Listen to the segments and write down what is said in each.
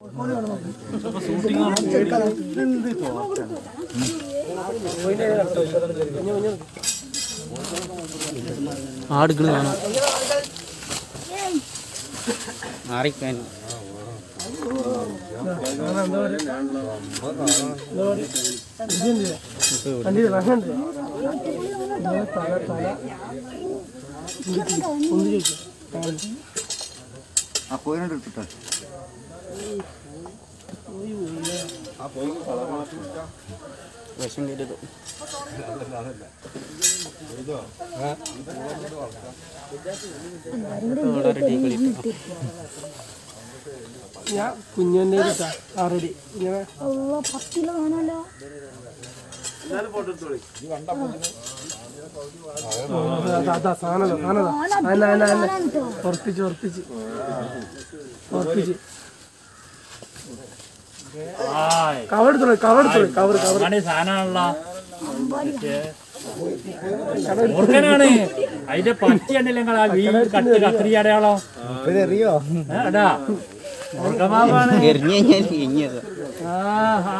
ആടുകൾ കാണാം മാറിക്കാൻ ആ കോയിനോട് എടുത്തിട്ടോ വിഷം കയറ്റത് ഞാൻ കുഞ്ഞൻ്റെ ആറടി ഇങ്ങനെ പത്തിലോ കാണാലോ അതാ അതാ സാധനം സാധനം അല്ല അല്ല അല്ല ഉറപ്പിച്ച് ഉറപ്പിച്ച് ഉറപ്പിച്ച് കവർ എടുത്തോളൂ കവർ എടുത്തോളൂ കവർ കവർ സാധനമാണല്ലോ മൂർഖനാണ് അതിന്റെ പറ്റി ഉണ്ടല്ലെങ്കിൽ ആ വീ കട്ട് കത്രി അടയാളം അറിയോ ഏ, എടാ മൂർഖമാവാണ് എറിഞ്ഞു കഴിഞ്ഞാൽ എങ്ങിയത് ആഹാ.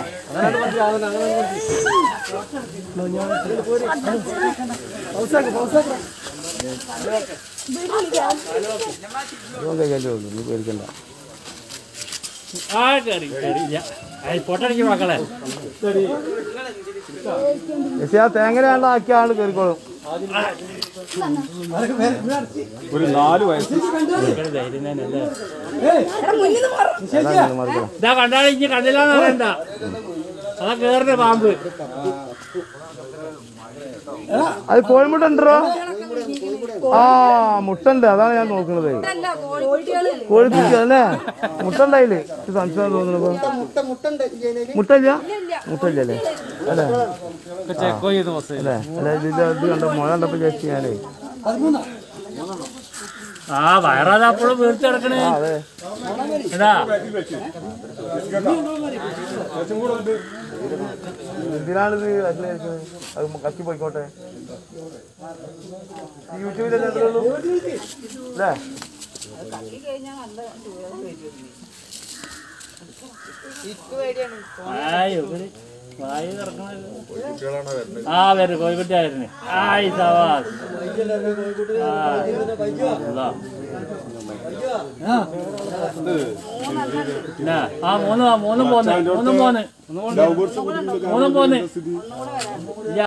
പൗസാക്ക് പൗസാക്ക് പേടിക്കണ്ട ആ കയറി കയറി പൊട്ടടിക്കും മക്കളെ പക്ഷെ ആ തേങ്ങനാണ്ട് ആക്കിയ ആള് കയറിക്കോളും ഒരു നാല് വയസ്സ് ഭയങ്കര ധൈര്യം തന്നെയല്ലേ മറിക്കണം ഇതാ കണ്ടാൽ ഇനി കണ്ടില്ലാന്ന് പറയണ്ട അതാ കേറിന്റെ പാമ്പ് അത് കോഴിമുട്ട ഉണ്ടോ ആ മുട്ട ഉണ്ട് അതാണ് ഞാൻ നോക്കുന്നത് കോഴിക്കുട്ടി അല്ലേ മുട്ട ഉണ്ടായില്ലേ ഇത് സംശയം തോന്നുന്നു മുട്ട ഇല്ല മുട്ട ഇല്ല അല്ലേ അല്ലേ അല്ലേ അല്ല ഇത് ഇത് കണ്ട മുഴ കണ്ടപ്പോ ചേച്ചി ഞാനേ ആ വയറാതെ അപ്പോഴും വീർത്ത് കിടക്കണേ അതെ എടാ എന്തിനാണ് ഇത് അതിലായിരിക്കുന്നത് അത് കത്തി പോയിക്കോട്ടെ ഈ യൂട്യൂബിലല്ലേ ഉള്ളൂ അല്ലേ ആയ് ഇവര് വായു തുറക്കണല്ലോ. ആ വരും കോഴിക്കുട്ടിയായിരുന്നു ആയി സവാസ് ആ, അല്ലാ. എന്നാ, ആ മൂന്ന് മൂന്നും പോന്ന് മൂന്നും പോന്ന് മൂന്നും പോന്ന് ഇല്ല